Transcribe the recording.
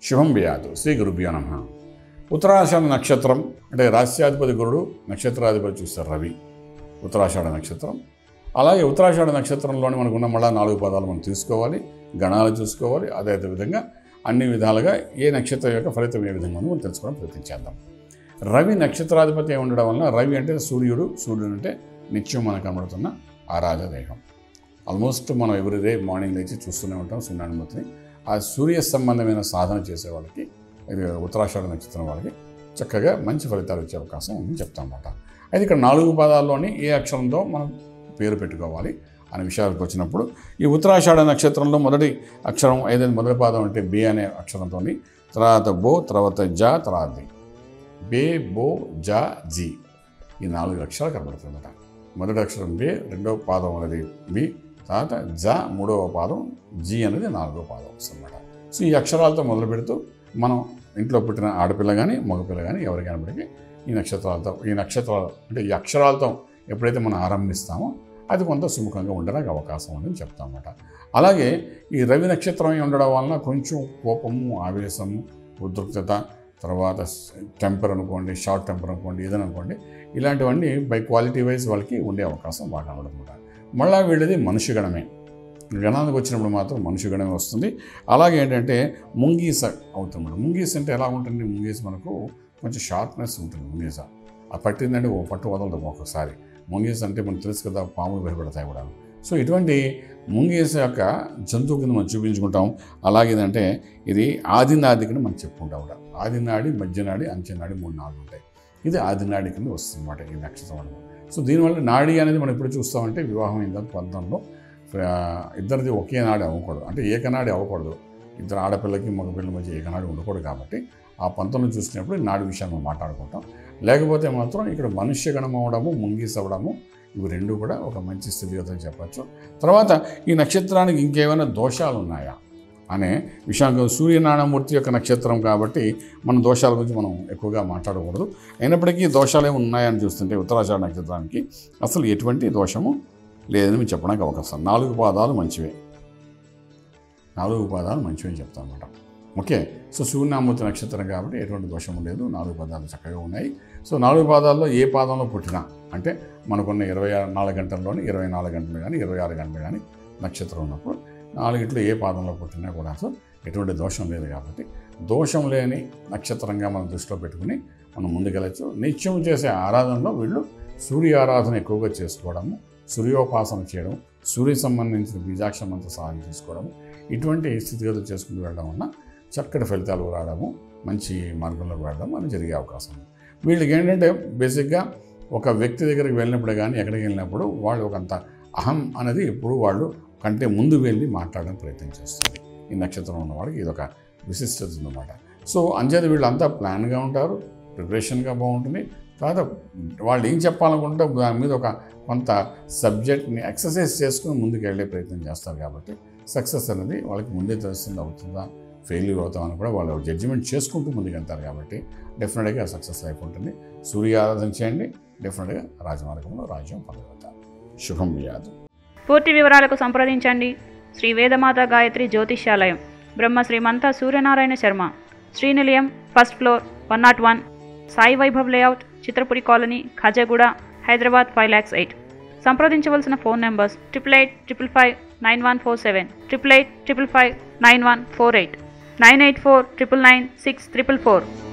శుభం వ్యాధు శ్రీ గురుభ్యో నమ ఉత్తరాషాఢ నక్షత్రం అంటే రాస్యాధిపతి గురుడు నక్షత్రాధిపతి చూస్తారు రవి ఉత్తరాషాఢ నక్షత్రం అలాగే ఉత్తరాషాఢ నక్షత్రంలోని మనకున్న మళ్ళా నాలుగు పదాలు మనం తీసుకోవాలి గణాలు చూసుకోవాలి అదే విధంగా అన్ని విధాలుగా ఏ నక్షత్రం యొక్క ఫలితం ఏ విధంగా ఉందో మనం తెలుసుకోవడం ప్రయత్నించేద్దాం రవి నక్షత్రాధిపతి అయి ఉండడం వలన రవి అంటే సూర్యుడు సూర్యుడు అంటే నిత్యం మనకు కనబడుతున్న ఆరాధ దేహం ఆల్మోస్ట్ మనం ఎవ్రీడే మార్నింగ్ లేచి చూస్తూనే ఉంటాం సూర్యానుమతిని ఆ సూర్య సంబంధమైన సాధన చేసే వాళ్ళకి ఇది ఉత్తరాషాఢ నక్షత్రం వాళ్ళకి చక్కగా మంచి ఫలితాలు వచ్చే అవకాశం ఉందని చెప్తాం అన్నమాట అయితే ఇక్కడ నాలుగు పదాల్లోని ఏ అక్షరంతో మనం పేరు పెట్టుకోవాలి అనే విషయాలకు వచ్చినప్పుడు ఈ ఉత్తరాషాఢ నక్షత్రంలో మొదటి అక్షరం ఏదైతే మొదటి పాదం అంటే బి అనే అక్షరంతో తర్వాత బో తర్వాత జా తర్వాత ది బే బో జా జీ ఈ నాలుగు అక్షరాలు కనబడుతుందన్నమాట మొదటి అక్షరం బే రెండవ పాదం అనేది బి తర్వాత జ మూడవ పాదం జీ అనేది నాలుగవ పాదం వస్తుందన్నమాట సో ఈ అక్షరాలతో మొదలు పెడుతూ మనం ఇంట్లో పుట్టిన ఆడపిల్ల కానీ మగపిల్ల కానీ ఎవరికైనప్పటికీ ఈ నక్షత్రాలతో ఈ నక్షత్రాలు అంటే ఈ అక్షరాలతో ఎప్పుడైతే మనం ఆరంభిస్తామో అది కొంత సుముఖంగా ఉండడానికి అవకాశం ఉందని చెప్తామన్నమాట అలాగే ఈ రవి నక్షత్రం అయి ఉండడం వలన కొంచెం కోపము ఆవేశము ఉద్రిక్తత తర్వాత టెంపర్ అనుకోండి షార్ట్ టెంపర్ అనుకోండి ఏదైనా అనుకోండి ఇలాంటివన్నీ బై క్వాలిటీ వైజ్ వాళ్ళకి ఉండే అవకాశం బాగా ఉండదన్నమాట మళ్ళా వీళ్ళది మనుష్య గణమే గణానికి వచ్చినప్పుడు మాత్రం మనుష్య గణమే వస్తుంది అలాగే ఏంటంటే ముంగీస అవుతుంది ముంగీస్ అంటే ఎలా ఉంటుంది ముంగీస్ మనకు కొంచెం షార్ప్నెస్ ఉంటుంది ముంగీస ఆ పట్టిందంటే ఓ పట్టు వదలదు ఒక్కొక్కసారి ముంగీస్ అంటే మనకు తెలుసు కదా పాములు భయపడతాయి కూడా సో ఇటువంటి ముంగీస యొక్క జంతువు కింద మనం చూపించుకుంటాం అలాగే ఏంటంటే ఇది ఆదినాడి కింద మనం చెప్పుకుంటాం కూడా ఆదినాడి మధ్యనాడి అంచెనాడి మూడు నాలుగు ఉంటాయి ఇది ఆదినాడి కింద వస్తుంది అన్నమాట ఈ నక్షత్రం అనేది సో దీనివల్ల నాడి అనేది మనం ఎప్పుడు చూస్తామంటే వివాహం అయిన తర్వాత పంతంలో ఆ, ఇద్దరిది ఒకే నాడి అవ్వకూడదు అంటే ఏకనాడి అవ్వకూడదు ఇద్దరు ఆడపిల్లకి మగపిల్లల మధ్య ఏకనాడి ఉండకూడదు కాబట్టి ఆ పంతంలో చూసినప్పుడు నాడి విషయాన్ని మనం మాట్లాడుకుంటాం లేకపోతే మాత్రం ఇక్కడ మనుష్య గణం అవ్వడము ముంగీస్ అవ్వడము ఇవి రెండు కూడా ఒక మంచి స్థితిగతులు చెప్పచ్చు తర్వాత ఈ నక్షత్రానికి ఇంకేమైనా దోషాలు ఉన్నాయా అనే విషయానికి సూర్యనారాయణమూర్తి యొక్క నక్షత్రం కాబట్టి మన దోషాల గురించి మనం ఎక్కువగా మాట్లాడకూడదు అయినప్పటికీ దోషాలు ఏమి ఉన్నాయని చూస్తుంటే ఉత్తరాషాఢ నక్షత్రానికి అసలు ఎటువంటి దోషము లేదని మేము చెప్పడానికి అవకాశం నాలుగు పాదాలు మంచివే నాలుగు పాదాలు మంచివి అని చెప్తాం అన్నమాట ఓకే సో సూర్యనామూర్తి నక్షత్రం కాబట్టి ఎటువంటి దోషము లేదు నాలుగు పాదాలు చక్కగా ఉన్నాయి సో నాలుగు పాదాల్లో ఏ పాదంలో పుట్టినా అంటే మనకున్న ఇరవై ఆరు నాలుగు గంటల్లోని ఇరవై నాలుగు గంటలు కానీ ఇరవై ఆరు గంటలు కానీ నక్షత్రం ఉన్నప్పుడు నాలుగిట్లో ఏ పాదంలో పుట్టినా కూడా అసలు ఎటువంటి దోషం లేదు కాబట్టి దోషం లేని నక్షత్రంగా మనం దృష్టిలో పెట్టుకుని మనం ముందుకెళ్ళచ్చు నిత్యం చేసే ఆరాధనలో వీళ్ళు సూర్య ఆరాధన ఎక్కువగా చేసుకోవడము సూర్యోపాసన చేయడం సూర్య సంబంధించిన బీజాక్ష మంత్ర సాధన చేసుకోవడము ఇటువంటి స్థితిగతులు చేసుకుంటూ వెళ్ళడం వలన చక్కటి ఫలితాలు రావడము మంచి మార్గంలోకి వెళ్ళడం అని జరిగే అవకాశం ఉంది వీళ్ళకి ఏంటంటే బేసిక్గా ఒక వ్యక్తి దగ్గరికి వెళ్ళినప్పుడు కానీ ఎక్కడికి వెళ్ళినప్పుడు వాళ్ళు ఒకంత అహం అనేది ఎప్పుడు వాళ్ళు కంటే ముందు వెళ్ళి మాట్లాడడానికి ప్రయత్నం చేస్తుంది ఈ నక్షత్రం ఉన్న వాళ్ళకి ఇది ఒక విశిష్టత ఉందన్నమాట సో అంచేత వీళ్ళంతా ప్లాన్గా ఉంటారు ప్రిపరేషన్గా బాగుంటుంది తర్వాత వాళ్ళు ఏం చెప్పాలనుకుంటే దాని మీద ఒక కొంత సబ్జెక్ట్ని ఎక్సర్సైజ్ చేసుకుని ముందుకు వెళ్ళే ప్రయత్నం చేస్తారు కాబట్టి సక్సెస్ అనేది వాళ్ళకి ముందే తెలుస్తుంది అవుతుందా ఫెయిల్యూర్ అవుతామని కూడా వాళ్ళు జడ్జిమెంట్ చేసుకుంటూ ముందుకు వెళ్తారు కాబట్టి డెఫినెట్గా సక్సెస్ లైఫ్ ఉంటుంది సూర్య ఆరాధన చేయండి డెఫినెట్గా రాజమార్గంలో రాజ్యం పొందగలుగుతారు శుభం వ్యాధు పూర్తి వివరాలకు సంప్రదించండి శ్రీ వేదమాత గాయత్రి జ్యోతిష్యాలయం Brahma Shrimantha Suryanarayana Sharma Srinilayam first floor one nought one Sai Vaibhav layout Chitrapuri colony Khajaguda Hyderabad five lakhs eight సంప్రదించవలసిన phone numbers triple eight triple five nine one four seven triple eight triple five nine one four eight nine eight four triple nine six triple four